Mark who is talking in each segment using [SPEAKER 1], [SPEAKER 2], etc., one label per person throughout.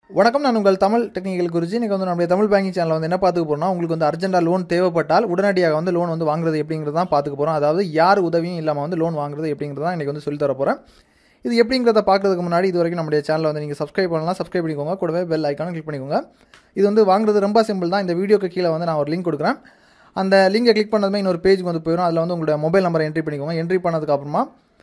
[SPEAKER 1] வணக்கம் நான் உங்கள் தமிழ் டெக்னிக்கல் குருஜி இன்றைக்கி வந்து நம்முடைய தமிழ் பேங்கிங் சேனலில் வந்து என்ன பார்த்துக்க போகிறோம்னா உங்களுக்கு வந்து அர்ஜென்ட்டாக லோன் தேவைப்பட்டால் உடனடியாக வந்து லோன் வந்து வாங்குறது எப்படிங்கிறது தான் பார்த்துக்க போகிறோம் அதாவது யார் உதவியும் இல்லாமல் வந்து லோன் வாங்குறது எப்படிங்கிறது தான் இன்றைக்கி வந்து சொல்லி தர போகிறேன் இது எப்படிங்கிறத பார்க்குறதுக்கு முன்னாடி இது வரைக்கும் நம்முடைய சேனலை வந்து நீங்கள் சப்ஸ்கிரைப் பண்ணலாம் சப்ஸ்கிரைப் பண்ணிக்கோங்க கூடவே பெல் ஐக்கானும் கிளிக் பண்ணிக்கோங்க இது வந்து வாங்குறது ரொம்ப சிம்பிள் தான் இந்த வீடியோக்கு கீழே வந்து நான் ஒரு லிங்க் கொடுக்குறேன் அந்த லிங்கை கிளிக் பண்ணதுமே இன்னொரு பேஜுக்கு வந்து போயிடும் அதில் வந்து உங்களுடைய மொபைல் நம்பரை என்ட்ரி பண்ணிக்கோங்க என்ட்ரி பண்ணதுக்கப்புறமா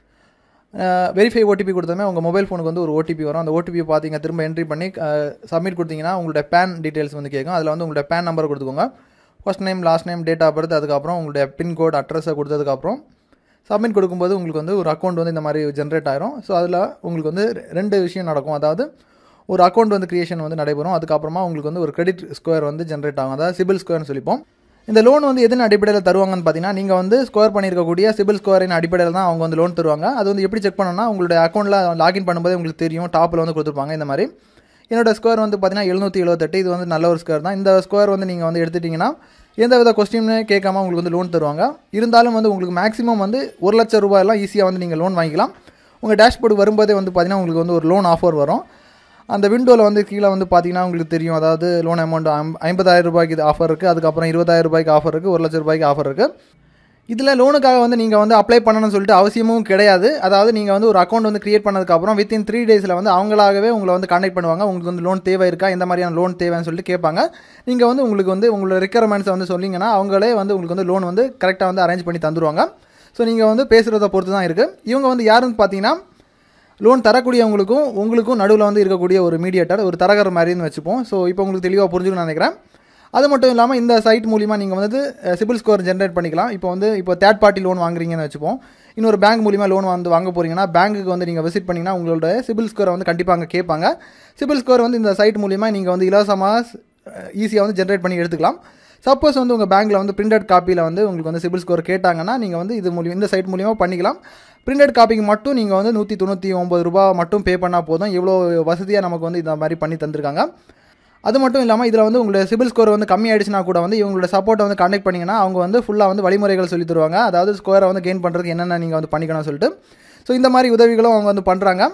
[SPEAKER 1] வெரிஃபை ஓடிபி கொடுத்தமே உங்கள் மொபைல் ஃபோனுக்கு வந்து ஒரு ஓடிபி வரும் அந்த ஓடிபி பார்த்தீங்க திரும்ப என்ட்ரி பண்ணி சப்மிட் கொடுத்தீங்கன்னா உங்களுடைய பேன் டீட்டெயில்ஸ் வந்து கேட்கும் அதில் வந்து உங்களுடைய பேன் நம்பர் கொடுத்துக்கோங்க first name last name date of birth அதுக்கப்புறம் உங்களுடைய பின்கோட் அட்ரஸை கொடுத்ததுக்கப்புறம் சப்மிட் கொடுக்கும்போது உங்களுக்கு வந்து ஒரு அக்கௌண்ட் வந்து இந்த மாதிரி ஜென்ரேட் ஆயிரும் ஸோ அதில் உங்களுக்கு வந்து ரெண்டு விஷயம் நடக்கும் அதாவது ஒரு அக்கௌண்ட் வந்து கிரியேஷன் வந்து நடைபெறும் அதுக்கப்புறமா உங்களுக்கு வந்து ஒரு கிரெடிட் ஸ்கொயர் வந்து ஜென்ரேட் ஆகும் அதாவது சிபில் ஸ்கொயர்னு சொல்லிப்போம் இந்த லோன் வந்து எதன் அடிப்படையில் தருவாங்கன்னு பார்த்தீங்கன்னா நீங்கள் வந்து ஸ்கோர் பண்ணியிருக்கக்கூடிய சிபில் ஸ்கோரின் அடிப்படையில் தான் அவங்க வந்து லோன் தருவாங்க அது வந்து எப்படி செக் பண்ணணும்னா உங்களுடைய அக்கௌண்ட்டில் லாகின் பண்ணும்போது உங்களுக்கு தெரியும் டாப்பில் வந்து கொடுத்துருப்பாங்க இந்த மாதிரி என்னோட ஸ்கோர் வந்து பார்த்தீங்கன்னா எழுநூற்றி எழுபத்தெட்டு இது வந்து நல்ல ஒரு ஸ்கோர் தான் இந்த ஸ்கோர் வந்து நீங்கள் வந்து எடுத்துட்டிங்கன்னா எந்த வித கொஸ்டின்னு கேட்காம உங்களுக்கு வந்து லோன் தருவாங்க இருந்தாலும் வந்து உங்களுக்கு மேக்ஸிமம் வந்து ஒரு லட்சம் ரூபாயெல்லாம் ஈஸியாக வந்து நீங்கள் லோன் வாங்கிக்கலாம் உங்கள் டேஷ்போர்டு வரும்போதே வந்து பார்த்தீங்கன்னா உங்களுக்கு வந்து ஒரு லோன் ஆஃபர் வரும் அந்த விண்டோவில் வந்து கீழே வந்து பார்த்தீங்கன்னா உங்களுக்கு தெரியும் அதாவது லோன் அமௌண்ட் ஐம்பதாயிரம் ரூபாய்க்கு இது ஆஃபர் இருக்குது அதுக்கப்புறம் இருபதாயிரம் ரூபாய்க்கு ஆஃபர் இருக்குது ஒரு லட்ச ரூபாய்க்கு ஆஃபர் இருக்குது இதில் லோனுக்காக வந்து நீங்கள் வந்து அப்ளை பண்ணணும்னு சொல்லிட்டு அவசியமும் கிடையாது அதாவது நீங்கள் வந்து ஒரு அக்கௌண்ட் வந்து கிரியேட் பண்ணதுக்கப்புறம் வித்தின் த்ரீ டேஸில் வந்து அவங்களாகவே உங்களை வந்து கான்டாக்ட் பண்ணுவாங்க உங்களுக்கு வந்து லோன் தேவை இருக்கா எந்த மாதிரியான லோன் தேவைன்னு சொல்லிட்டு கேட்பாங்க நீங்கள் வந்து உங்களுக்கு வந்து உங்களோட ரெக்குயர்மெண்ட்ஸை வந்து சொன்னீங்கன்னா அவங்களே வந்து உங்களுக்கு வந்து லோன் வந்து கரெக்டாக வந்து அரேஞ்ச் பண்ணி தந்துருவாங்க ஸோ நீங்கள் வந்து பேசுகிறத பொறுத்து தான் இருக்குது இவங்க வந்து யாருன்னு பார்த்தீங்கன்னா லோன் தரக்கூடியவங்களுக்கும் உங்களுக்கும் நடுவில் வந்து இருக்கக்கூடிய ஒரு மீடியேட்டர் ஒரு தரகர் மாதிரின்னு வச்சுப்போம் ஸோ இப்போ உங்களுக்கு தெளிவாக புரிஞ்சுக்கணும்னு நினைக்கிறேன் அது மட்டும் இல்லாமல் இந்த சைட் மூலிமா நீங்கள் வந்து சிபில் ஸ்கோர் ஜென்ரேட் பண்ணிக்கலாம் இப்போ வந்து இப்போ தேர்ட் பார்ட்டி லோன் வாங்குறீங்கன்னு வச்சுப்போம் இன்னொரு பேங்க் மூலிமா லோன் வந்து வாங்க போகிறீங்கன்னா பேங்க்குக்கு வந்து நீங்கள் விசிட் பண்ணிங்கன்னா உங்களோட சிபில் ஸ்கோரை வந்து கண்டிப்பாக அங்கே கேட்பாங்க சிபில் ஸ்கோர் வந்து இந்த சைட் மூலிமா நீங்கள் வந்து இலவசமாக ஈஸியாக வந்து ஜென்ரேட் பண்ணி எடுத்துக்கலாம் சப்போஸ் வந்து உங்கள் பேங்க்கில் வந்து பிரிண்டட் காப்பியில் வந்து உங்களுக்கு வந்து சிபில் ஸ்கோர் கேட்டாங்கன்னா நீங்கள் வந்து இது மூலியம் இந்த சைட் மூலியமாக பண்ணிக்கலாம் பிரிண்டட் காப்பிக்கு மட்டும் நீங்கள் வந்து நூற்றி தொண்ணூற்றி ஒம்பது ரூபா மட்டும் பே பண்ணால் போதும் இவ்வளோ வசதியாக நமக்கு வந்து இந்த மாதிரி பண்ணி தந்திருக்காங்க அது மட்டும் இல்லாமல் இதில் வந்து உங்களோட சிபில் ஸ்கோர் வந்து கம்மி ஆயிடுச்சுனா கூட வந்து இவங்களோட சப்போர்ட்டை வந்து கான்டெக்ட் பண்ணிங்கன்னா அவங்க வந்து ஃபுல்லாக வந்து வழிமுறைகள் சொல்லி தருவாங்க அதாவது ஸ்கோரை வந்து கெயின் பண்ணுறதுக்கு என்னென்ன நீங்கள் வந்து பண்ணிக்கணும்னு சொல்லிட்டு ஸோ இந்த மாதிரி உதவிகளும் அவங்க வந்து பண்ணுறாங்க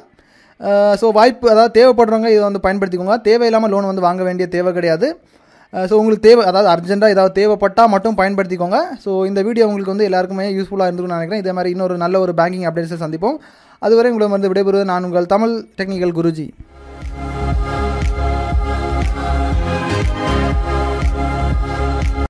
[SPEAKER 1] ஸோ வாய்ப்பு அதாவது தேவைப்படுறவங்க இதை வந்து பயன்படுத்திக்கோங்க தேவையில்லாமல் லோன் வந்து வாங்க வேண்டிய தேவை கிடையாது ஸோ உங்களுக்கு தேவை அதாவது அர்ஜென்ட்டாக ஏதாவது தேவைப்பட்டால் மட்டும் பயன்படுத்திக்கோங்க ஸோ இந்த வீடியோ உங்களுக்கு வந்து எல்லாருக்குமே யூஸ்ஃபுல்லாக இருந்துன்னு நினைக்கிறேன் இதே மாதிரி இன்னொரு நல்ல ஒரு பேங்கிங் அப்டேட்ஸை சந்திப்போம் அதுவரை உங்களை வந்து விடைபெறுவது நான் உங்கள் தமிழ் டெக்னிக்கல் குருஜி